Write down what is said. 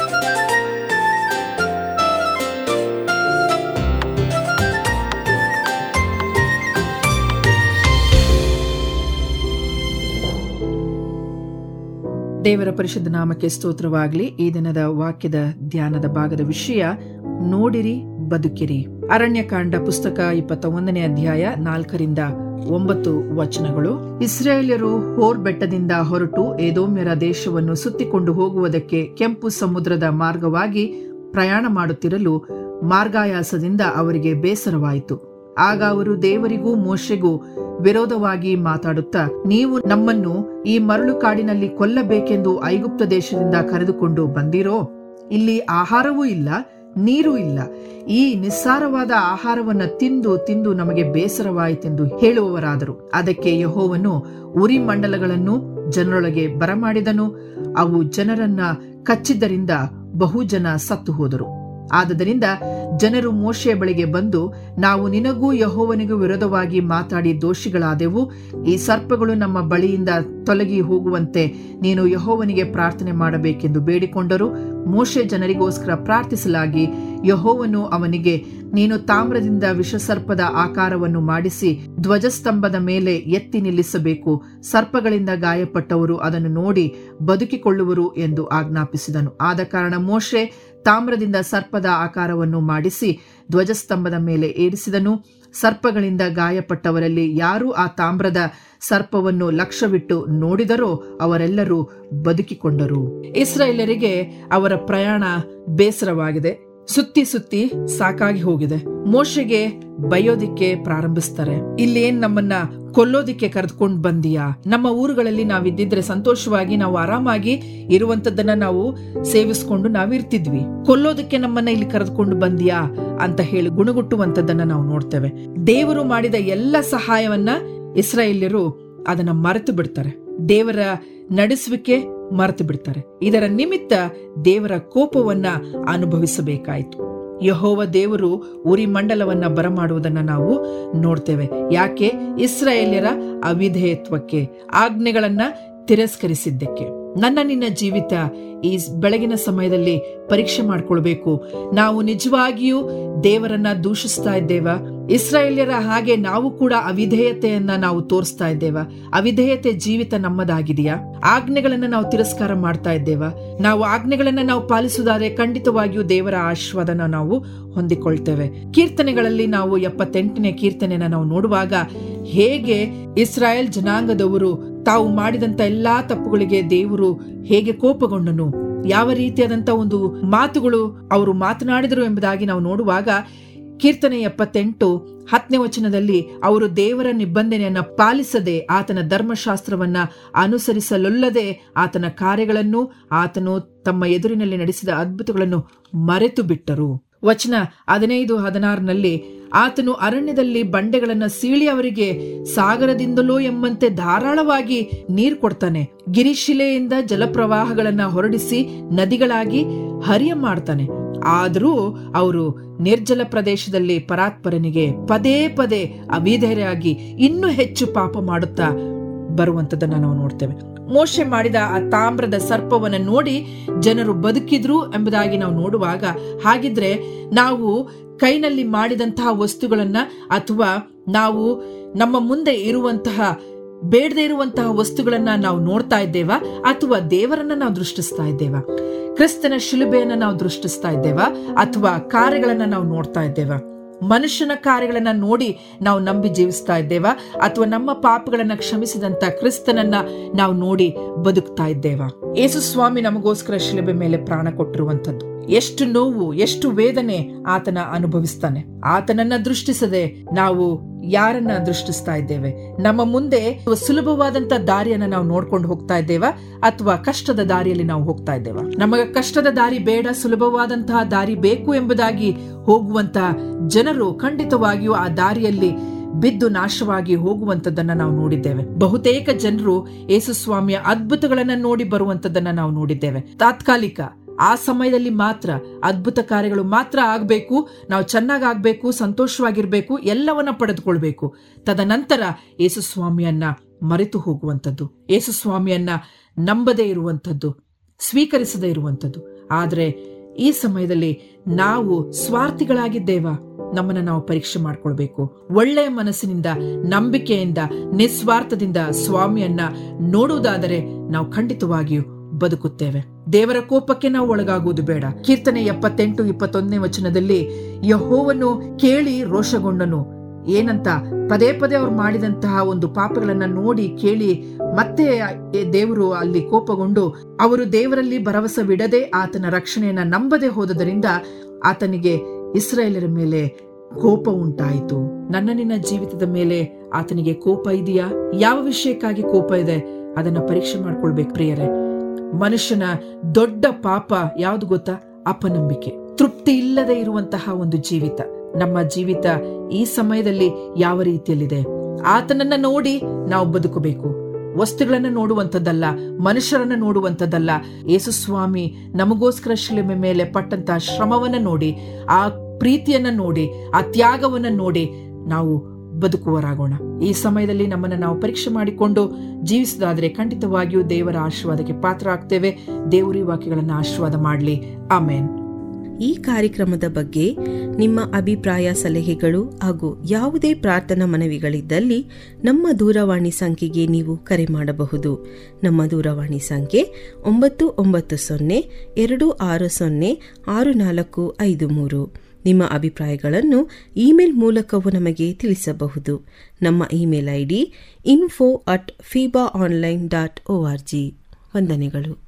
ದೇವರ ಪರಿಶುದ್ಧ ನಾಮಕ್ಕೆ ಸ್ತೋತ್ರವಾಗಲಿ ಈ ದಿನದ ವಾಕ್ಯದ ಧ್ಯಾನದ ಭಾಗದ ವಿಷಯ ನೋಡಿರಿ ಬದುಕಿರಿ ಅರಣ್ಯಕಾಂಡ ಪುಸ್ತಕ ಇಪ್ಪತ್ತ ಒಂದನೇ ಅಧ್ಯಾಯ ನಾಲ್ಕರಿಂದ ಒಂಬತ್ತು ವಚನಗಳು ಇಸ್ರಾಯೇಲ್ಯರು ಹೋರ್ ಬೆಟ್ಟದಿಂದ ಹೊರಟು ಏದೋಮ್ಯರ ದೇಶವನ್ನು ಸುತ್ತಿಕೊಂಡು ಹೋಗುವುದಕ್ಕೆ ಕೆಂಪು ಸಮುದ್ರದ ಮಾರ್ಗವಾಗಿ ಪ್ರಯಾಣ ಮಾಡುತ್ತಿರಲು ಮಾರ್ಗಾಯಾಸದಿಂದ ಅವರಿಗೆ ಬೇಸರವಾಯಿತು ಆಗ ಅವರು ದೇವರಿಗೂ ಮೋಶೆಗೂ ವಿರೋಧವಾಗಿ ಮಾತಾಡುತ್ತಾ ನೀವು ನಮ್ಮನ್ನು ಈ ಮರಳು ಕಾಡಿನಲ್ಲಿ ಕೊಲ್ಲಬೇಕೆಂದು ಐಗುಪ್ತ ದೇಶದಿಂದ ಕರೆದುಕೊಂಡು ಬಂದಿರೋ ಇಲ್ಲಿ ಆಹಾರವೂ ಇಲ್ಲ ನೀರೂ ಇಲ್ಲ ಈ ನಿಸ್ಸಾರವಾದ ಆಹಾರವನ್ನ ತಿಂದು ತಿಂದು ನಮಗೆ ಬೇಸರವಾಯಿತೆಂದು ಹೇಳುವವರಾದರು ಅದಕ್ಕೆ ಯಹೋವನು ಉರಿ ಮಂಡಲಗಳನ್ನು ಜನರೊಳಗೆ ಬರಮಾಡಿದನು ಅವು ಜನರನ್ನ ಕಚ್ಚಿದ್ದರಿಂದ ಬಹುಜನ ಸತ್ತು ಹೋದರು ಆದದರಿಂದ ಜನರು ಮೋಶೆಯ ಬಳಿಗೆ ಬಂದು ನಾವು ನಿನಗೂ ಯಹೋವನಿಗೂ ವಿರೋಧವಾಗಿ ಮಾತಾಡಿ ದೋಷಿಗಳಾದೆವು ಈ ಸರ್ಪಗಳು ನಮ್ಮ ಬಳಿಯಿಂದ ತೊಲಗಿ ಹೋಗುವಂತೆ ನೀನು ಯಹೋವನಿಗೆ ಪ್ರಾರ್ಥನೆ ಮಾಡಬೇಕೆಂದು ಬೇಡಿಕೊಂಡರು ಮೋಶೆ ಜನರಿಗೋಸ್ಕರ ಪ್ರಾರ್ಥಿಸಲಾಗಿ ಯಹೋವನು ಅವನಿಗೆ ನೀನು ತಾಮ್ರದಿಂದ ವಿಷಸರ್ಪದ ಆಕಾರವನ್ನು ಮಾಡಿಸಿ ಧ್ವಜಸ್ತಂಭದ ಮೇಲೆ ಎತ್ತಿ ನಿಲ್ಲಿಸಬೇಕು ಸರ್ಪಗಳಿಂದ ಗಾಯಪಟ್ಟವರು ಅದನ್ನು ನೋಡಿ ಬದುಕಿಕೊಳ್ಳುವರು ಎಂದು ಆಜ್ಞಾಪಿಸಿದನು ಆದ ಕಾರಣ ಮೋಶೆ ತಾಮ್ರದಿಂದ ಸರ್ಪದ ಆಕಾರವನ್ನು ಮಾಡಿಸಿ ಧ್ವಜಸ್ತಂಭದ ಮೇಲೆ ಏರಿಸಿದನು ಸರ್ಪಗಳಿಂದ ಗಾಯಪಟ್ಟವರಲ್ಲಿ ಯಾರು ಆ ತಾಮ್ರದ ಸರ್ಪವನ್ನು ಲಕ್ಷ್ಯವಿಟ್ಟು ನೋಡಿದರೋ ಅವರೆಲ್ಲರೂ ಬದುಕಿಕೊಂಡರು ಇಸ್ರಾಯೇಲರಿಗೆ ಅವರ ಪ್ರಯಾಣ ಬೇಸರವಾಗಿದೆ ಸುತ್ತಿ ಸುತ್ತಿ ಸಾಕಾಗಿ ಹೋಗಿದೆ ಮೋಶೆಗೆ ಬೈಯೋದಿಕ್ಕೆ ಪ್ರಾರಂಭಿಸ್ತಾರೆ ಇಲ್ಲಿ ಏನ್ ನಮ್ಮನ್ನ ಕೊಲ್ಲೋದಿಕ್ಕೆ ಕರೆದುಕೊಂಡು ಬಂದಿಯಾ ನಮ್ಮ ಊರುಗಳಲ್ಲಿ ನಾವಿದ್ದಿದ್ರೆ ಸಂತೋಷವಾಗಿ ನಾವು ಆರಾಮಾಗಿ ಇರುವಂತದ್ದನ್ನ ನಾವು ಸೇವಿಸ್ಕೊಂಡು ನಾವಿರ್ತಿದ್ವಿ ಕೊಲ್ಲೋದಕ್ಕೆ ನಮ್ಮನ್ನ ಇಲ್ಲಿ ಕರೆದುಕೊಂಡು ಬಂದಿಯಾ ಅಂತ ಹೇಳಿ ಗುಣಗುಟ್ಟುವಂತದ್ದನ್ನ ನಾವು ನೋಡ್ತೇವೆ ದೇವರು ಮಾಡಿದ ಎಲ್ಲ ಸಹಾಯವನ್ನ ಇಸ್ರಾಯೇಲ್ಯರು ಅದನ್ನ ಮರೆತು ಬಿಡ್ತಾರೆ ದೇವರ ನಡೆಸುವಿಕೆ ಮರೆತು ಬಿಡ್ತಾರೆ ಇದರ ನಿಮಿತ್ತ ದೇವರ ಕೋಪವನ್ನ ಅನುಭವಿಸಬೇಕಾಯಿತು ಯಹೋವ ದೇವರು ಉರಿ ಮಂಡಲವನ್ನ ಬರಮಾಡುವುದನ್ನ ನಾವು ನೋಡ್ತೇವೆ ಯಾಕೆ ಇಸ್ರಾಯೇಲ್ಯರ ಅವಿಧೇಯತ್ವಕ್ಕೆ ಆಜ್ಞೆಗಳನ್ನ ತಿರಸ್ಕರಿಸಿದ್ದಕ್ಕೆ ನನ್ನ ನಿನ್ನ ಜೀವಿತ ಈ ಬೆಳಗಿನ ಸಮಯದಲ್ಲಿ ಪರೀಕ್ಷೆ ಮಾಡ್ಕೊಳ್ಬೇಕು ನಾವು ನಿಜವಾಗಿಯೂ ದೇವರನ್ನ ದೂಷಿಸ್ತಾ ಇದ್ದೇವ ಇಸ್ರಾಯೇಲ್ಯರ ಹಾಗೆ ನಾವು ಕೂಡ ಅವಿಧೇಯತೆಯನ್ನ ನಾವು ತೋರಿಸ್ತಾ ಇದ್ದೇವ ಅವಿಧೇಯತೆ ಜೀವಿತ ನಮ್ಮದಾಗಿದೆಯಾ ಆಜ್ಞೆಗಳನ್ನ ನಾವು ತಿರಸ್ಕಾರ ಮಾಡ್ತಾ ಇದ್ದೇವ ನಾವು ಆಜ್ಞೆಗಳನ್ನ ನಾವು ಪಾಲಿಸುವುದಾದ್ರೆ ಖಂಡಿತವಾಗಿಯೂ ದೇವರ ಆಶೀರ್ವಾದನ ನಾವು ಹೊಂದಿಕೊಳ್ತೇವೆ ಕೀರ್ತನೆಗಳಲ್ಲಿ ನಾವು ಎಪ್ಪತ್ತೆಂಟನೇ ಕೀರ್ತನೆನ ನಾವು ನೋಡುವಾಗ ಹೇಗೆ ಇಸ್ರಾಯೇಲ್ ಜನಾಂಗದವರು ತಾವು ಮಾಡಿದಂತ ಎಲ್ಲಾ ತಪ್ಪುಗಳಿಗೆ ದೇವರು ಹೇಗೆ ಕೋಪಗೊಂಡನು ಯಾವ ರೀತಿಯಾದಂತ ಒಂದು ಮಾತುಗಳು ಅವರು ಮಾತನಾಡಿದರು ಎಂಬುದಾಗಿ ನಾವು ನೋಡುವಾಗ ಕೀರ್ತನೆ ಎಪ್ಪತ್ತೆಂಟು ಹತ್ತನೇ ವಚನದಲ್ಲಿ ಅವರು ದೇವರ ನಿಬಂಧನೆಯನ್ನ ಪಾಲಿಸದೆ ಆತನ ಧರ್ಮಶಾಸ್ತ್ರವನ್ನ ಅನುಸರಿಸಲೊಲ್ಲದೆ ಆತನ ಕಾರ್ಯಗಳನ್ನು ಆತನು ತಮ್ಮ ಎದುರಿನಲ್ಲಿ ನಡೆಸಿದ ಅದ್ಭುತಗಳನ್ನು ಮರೆತು ಬಿಟ್ಟರು ವಚನ ಹದಿನೈದು ಹದಿನಾರನಲ್ಲಿ ಆತನು ಅರಣ್ಯದಲ್ಲಿ ಬಂಡೆಗಳನ್ನ ಸೀಳಿ ಅವರಿಗೆ ಸಾಗರದಿಂದಲೋ ಎಂಬಂತೆ ಧಾರಾಳವಾಗಿ ನೀರು ಕೊಡ್ತಾನೆ ಗಿರಿಶಿಲೆಯಿಂದ ಜಲಪ್ರವಾಹಗಳನ್ನ ಹೊರಡಿಸಿ ನದಿಗಳಾಗಿ ಹರಿಯ ಮಾಡ್ತಾನೆ ಆದರೂ ಅವರು ನಿರ್ಜಲ ಪ್ರದೇಶದಲ್ಲಿ ಪರಾತ್ಪರನಿಗೆ ಪದೇ ಪದೇ ಅವಿಧೇಯರಾಗಿ ಇನ್ನೂ ಹೆಚ್ಚು ಪಾಪ ಮಾಡುತ್ತಾ ಬರುವಂತದನ್ನ ನಾವು ನೋಡ್ತೇವೆ ಮೋಶೆ ಮಾಡಿದ ಆ ತಾಮ್ರದ ಸರ್ಪವನ್ನ ನೋಡಿ ಜನರು ಬದುಕಿದ್ರು ಎಂಬುದಾಗಿ ನಾವು ನೋಡುವಾಗ ಹಾಗಿದ್ರೆ ನಾವು ಕೈನಲ್ಲಿ ಮಾಡಿದಂತಹ ವಸ್ತುಗಳನ್ನ ಅಥವಾ ನಾವು ನಮ್ಮ ಮುಂದೆ ಇರುವಂತಹ ಬೇಡದೇ ಇರುವಂತಹ ವಸ್ತುಗಳನ್ನ ನಾವು ನೋಡ್ತಾ ಇದ್ದೇವಾ ಅಥವಾ ದೇವರನ್ನ ನಾವು ದೃಷ್ಟಿಸ್ತಾ ಇದ್ದೇವಾ ಕ್ರಿಸ್ತನ ಶಿಲುಬೆಯನ್ನ ನಾವು ದೃಷ್ಟಿಸ್ತಾ ಇದ್ದೇವಾ ಅಥವಾ ಕಾರ್ಯಗಳನ್ನ ನಾವು ನೋಡ್ತಾ ಇದ್ದೇವಾ ಮನುಷ್ಯನ ಕಾರ್ಯಗಳನ್ನ ನೋಡಿ ನಾವು ನಂಬಿ ಜೀವಿಸ್ತಾ ಇದ್ದೇವಾ ಅಥವಾ ನಮ್ಮ ಪಾಪಗಳನ್ನ ಕ್ಷಮಿಸಿದಂತ ಕ್ರಿಸ್ತನನ್ನ ನಾವು ನೋಡಿ ಬದುಕ್ತಾ ಇದ್ದೇವಾ ಯೇಸು ಸ್ವಾಮಿ ನಮಗೋಸ್ಕರ ಶಿಲುಬೆ ಮೇಲೆ ಪ್ರಾಣ ಕೊಟ್ಟಿರುವಂತದ್ದು ಎಷ್ಟು ನೋವು ಎಷ್ಟು ವೇದನೆ ಆತನ ಅನುಭವಿಸ್ತಾನೆ ಆತನನ್ನ ದೃಷ್ಟಿಸದೆ ನಾವು ಯಾರನ್ನ ದೃಷ್ಟಿಸ್ತಾ ಇದ್ದೇವೆ ನಮ್ಮ ಮುಂದೆ ಸುಲಭವಾದಂತ ದಾರಿಯನ್ನ ನಾವು ನೋಡ್ಕೊಂಡು ಹೋಗ್ತಾ ಇದ್ದೇವಾ ಅಥವಾ ಕಷ್ಟದ ದಾರಿಯಲ್ಲಿ ನಾವು ಹೋಗ್ತಾ ಇದ್ದೇವಾ ನಮಗೆ ಕಷ್ಟದ ದಾರಿ ಬೇಡ ಸುಲಭವಾದಂತಹ ದಾರಿ ಬೇಕು ಎಂಬುದಾಗಿ ಹೋಗುವಂತಹ ಜನರು ಖಂಡಿತವಾಗಿಯೂ ಆ ದಾರಿಯಲ್ಲಿ ಬಿದ್ದು ನಾಶವಾಗಿ ಹೋಗುವಂತದ್ದನ್ನ ನಾವು ನೋಡಿದ್ದೇವೆ ಬಹುತೇಕ ಜನರು ಯೇಸುಸ್ವಾಮಿಯ ಅದ್ಭುತಗಳನ್ನ ನೋಡಿ ಬರುವಂತದ್ದನ್ನ ನಾವು ನೋಡಿದ್ದೇವೆ ತಾತ್ಕಾಲಿಕ ಆ ಸಮಯದಲ್ಲಿ ಮಾತ್ರ ಅದ್ಭುತ ಕಾರ್ಯಗಳು ಮಾತ್ರ ಆಗಬೇಕು ನಾವು ಚೆನ್ನಾಗಾಗಬೇಕು ಸಂತೋಷವಾಗಿರ್ಬೇಕು ಎಲ್ಲವನ್ನ ಪಡೆದುಕೊಳ್ಬೇಕು ತದನಂತರ ಯೇಸುಸ್ವಾಮಿಯನ್ನ ಮರೆತು ಹೋಗುವಂಥದ್ದು ಯೇಸುಸ್ವಾಮಿಯನ್ನ ನಂಬದೇ ಇರುವಂಥದ್ದು ಸ್ವೀಕರಿಸದೇ ಇರುವಂಥದ್ದು ಆದ್ರೆ ಈ ಸಮಯದಲ್ಲಿ ನಾವು ಸ್ವಾರ್ಥಿಗಳಾಗಿದ್ದೇವಾ ನಮ್ಮನ್ನ ನಾವು ಪರೀಕ್ಷೆ ಮಾಡ್ಕೊಳ್ಬೇಕು ಒಳ್ಳೆಯ ಮನಸ್ಸಿನಿಂದ ನಂಬಿಕೆಯಿಂದ ನಿಸ್ವಾರ್ಥದಿಂದ ಸ್ವಾಮಿಯನ್ನ ನೋಡುವುದಾದರೆ ನಾವು ಖಂಡಿತವಾಗಿಯೂ ಬದುಕುತ್ತೇವೆ ದೇವರ ಕೋಪಕ್ಕೆ ನಾವು ಒಳಗಾಗುವುದು ಬೇಡ ಕೀರ್ತನೆ ಎಪ್ಪತ್ತೆಂಟು ಇಪ್ಪತ್ತೊಂದನೇ ವಚನದಲ್ಲಿ ಯಹೋವನ್ನು ಕೇಳಿ ರೋಷಗೊಂಡನು ಏನಂತ ಪದೇ ಪದೇ ಅವ್ರು ಮಾಡಿದಂತಹ ಒಂದು ಪಾಪಗಳನ್ನ ನೋಡಿ ಕೇಳಿ ಮತ್ತೆ ದೇವರು ಅಲ್ಲಿ ಕೋಪಗೊಂಡು ಅವರು ದೇವರಲ್ಲಿ ಭರವಸವಿಡದೆ ಆತನ ರಕ್ಷಣೆಯನ್ನ ನಂಬದೆ ಹೋದದರಿಂದ ಆತನಿಗೆ ಇಸ್ರಾಯೇಲರ ಮೇಲೆ ಕೋಪ ಉಂಟಾಯಿತು ನನ್ನ ನಿನ್ನ ಜೀವಿತದ ಮೇಲೆ ಆತನಿಗೆ ಕೋಪ ಇದೆಯಾ ಯಾವ ವಿಷಯಕ್ಕಾಗಿ ಕೋಪ ಇದೆ ಅದನ್ನ ಪರೀಕ್ಷೆ ಮಾಡ್ಕೊಳ್ಬೇಕು ಪ್ರಿಯರೇ ಮನುಷ್ಯನ ದೊಡ್ಡ ಪಾಪ ಯಾವ್ದು ಗೊತ್ತಾ ಅಪನಂಬಿಕೆ ತೃಪ್ತಿ ಇಲ್ಲದೆ ಇರುವಂತಹ ಒಂದು ಜೀವಿತ ನಮ್ಮ ಜೀವಿತ ಈ ಸಮಯದಲ್ಲಿ ಯಾವ ರೀತಿಯಲ್ಲಿದೆ ಆತನನ್ನ ನೋಡಿ ನಾವು ಬದುಕಬೇಕು ವಸ್ತುಗಳನ್ನ ನೋಡುವಂಥದ್ದಲ್ಲ ಮನುಷ್ಯರನ್ನ ನೋಡುವಂಥದ್ದಲ್ಲ ಯೇಸುಸ್ವಾಮಿ ನಮಗೋಸ್ಕರ ಶಿಲೆಮೆ ಮೇಲೆ ಪಟ್ಟಂತಹ ಶ್ರಮವನ್ನ ನೋಡಿ ಆ ಪ್ರೀತಿಯನ್ನ ನೋಡಿ ಆ ತ್ಯಾಗವನ್ನ ನೋಡಿ ನಾವು ಬದುಕುವರಾಗೋಣ ಈ ಸಮಯದಲ್ಲಿ ನಮ್ಮನ್ನು ನಾವು ಪರೀಕ್ಷೆ ಮಾಡಿಕೊಂಡು ಜೀವಿಸೋದಾದ್ರೆ ಖಂಡಿತವಾಗಿಯೂ ದೇವರ ಆಶೀರ್ವಾದಕ್ಕೆ ಪಾತ್ರ ಆಗ್ತೇವೆ ದೇವರ ವಾಕ್ಯಗಳನ್ನು ಆಶೀರ್ವಾದ ಮಾಡಲಿ ಆಮೇನ್ ಈ ಕಾರ್ಯಕ್ರಮದ ಬಗ್ಗೆ ನಿಮ್ಮ ಅಭಿಪ್ರಾಯ ಸಲಹೆಗಳು ಹಾಗೂ ಯಾವುದೇ ಪ್ರಾರ್ಥನಾ ಮನವಿಗಳಿದ್ದಲ್ಲಿ ನಮ್ಮ ದೂರವಾಣಿ ಸಂಖ್ಯೆಗೆ ನೀವು ಕರೆ ಮಾಡಬಹುದು ನಮ್ಮ ದೂರವಾಣಿ ಸಂಖ್ಯೆ ಒಂಬತ್ತು ಒಂಬತ್ತು ಸೊನ್ನೆ ಎರಡು ಆರು ಸೊನ್ನೆ ಆರು ನಾಲ್ಕು ಐದು ಮೂರು ನಿಮ್ಮ ಅಭಿಪ್ರಾಯಗಳನ್ನು ಇಮೇಲ್ ಮೂಲಕವೂ ನಮಗೆ ತಿಳಿಸಬಹುದು ನಮ್ಮ email ID info at Feeba online dot O R G ವಂದನೆಗಳು